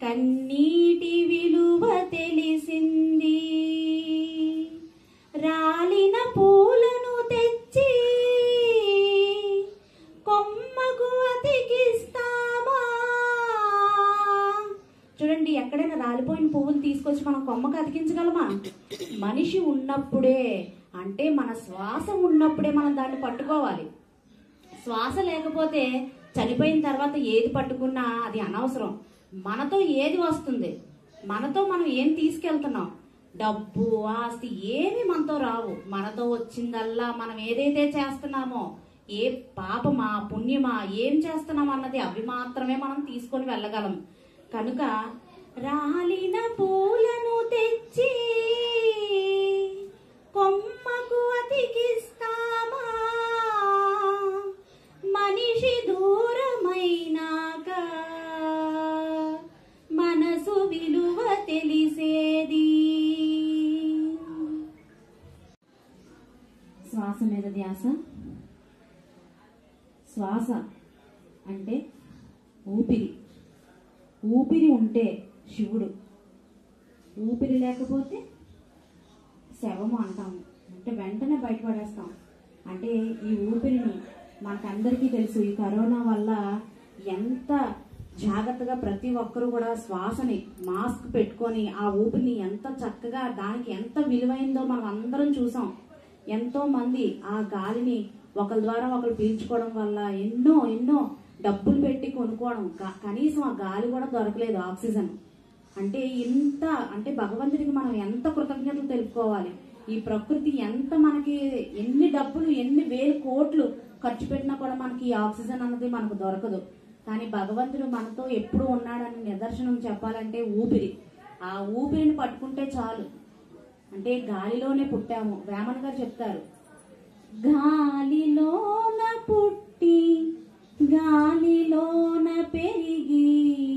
కన్నీటి విలువ తెలిసింది రాలిన పూలను తెచ్చి కొమ్మకు అతికిస్తామా చూడండి ఎక్కడైనా రాలిపోయిన పువ్వులు తీసుకొచ్చి మనం కొమ్మకు అతికించగలమా మనిషి ఉన్నప్పుడే అంటే మన శ్వాస ఉన్నప్పుడే మనం దాన్ని పట్టుకోవాలి శ్వాస లేకపోతే చనిపోయిన తర్వాత ఏది పట్టుకున్నా అది అనవసరం మనతో ఏది వస్తుంది మనతో మనం ఏం తీసుకెళ్తున్నాం డబ్బు ఆస్తి ఏమి మనతో రావు మనతో వచ్చిందల్లా మనం ఏదైతే చేస్తున్నామో ఏ పాపమా పుణ్యమా ఏం చేస్తున్నాం అన్నది అవి మాత్రమే మనం తీసుకొని వెళ్ళగలం కనుక రాలిన పూలను తెచ్చి కొమ్మకు అతికిస్తామా మనిషి దూరమైనాక మనసు విలువ తెలిసేది శ్వాస మీద ధ్యాస శ్వాస అంటే ఊపిరి ఊపిరి ఉంటే శివుడు ఊపిరి లేకపోతే శవము అంటాము అంటే వెంటనే బయటపడేస్తాం అంటే ఈ ఊపిరిని మనకందరికీ తెలుసు ఈ కరోనా వల్ల ఎంత జాగ్రత్తగా ప్రతి ఒక్కరూ కూడా శ్వాసని మాస్క్ పెట్టుకొని ఆ ఊపిరిని ఎంత చక్కగా దానికి ఎంత విలువైందో మనం అందరం చూసాం ఎంతో మంది ఆ గాలిని ఒకరి ద్వారా ఒకరు పీల్చుకోవడం వల్ల ఎన్నో ఎన్నో డబ్బులు పెట్టి కొనుక్కోవడం క- కనీసం ఆ గాలి కూడా దొరకలేదు ఆక్సిజన్ అంటే ఇంత అంటే భగవంతుడికి మనం ఎంత కృతజ్ఞతలు తెలుపుకోవాలి ఈ ప్రకృతి ఎంత మనకి ఎన్ని డబ్బులు ఎన్ని వేలు కోట్లు ఖర్చు పెట్టినా కూడా మనకి ఈ ఆక్సిజన్ అన్నది మనకు దొరకదు కానీ భగవంతుడు మనతో ఎప్పుడు ఉన్నాడని నిదర్శనం చెప్పాలంటే ఊపిరి ఆ ఊపిరిని పట్టుకుంటే చాలు అంటే గాలిలోనే పుట్టాము వేమన్ గారు చెప్తారు గాలిలోన పుట్టి గాలిలోన పెరిగి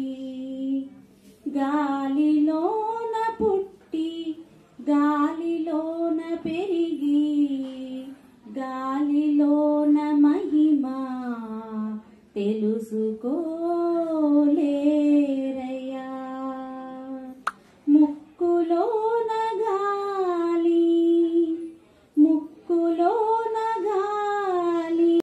గాలిలోన పుట్టి గాలిలోన పెరిగి గాలిలోన మహిమ తెలుసుకో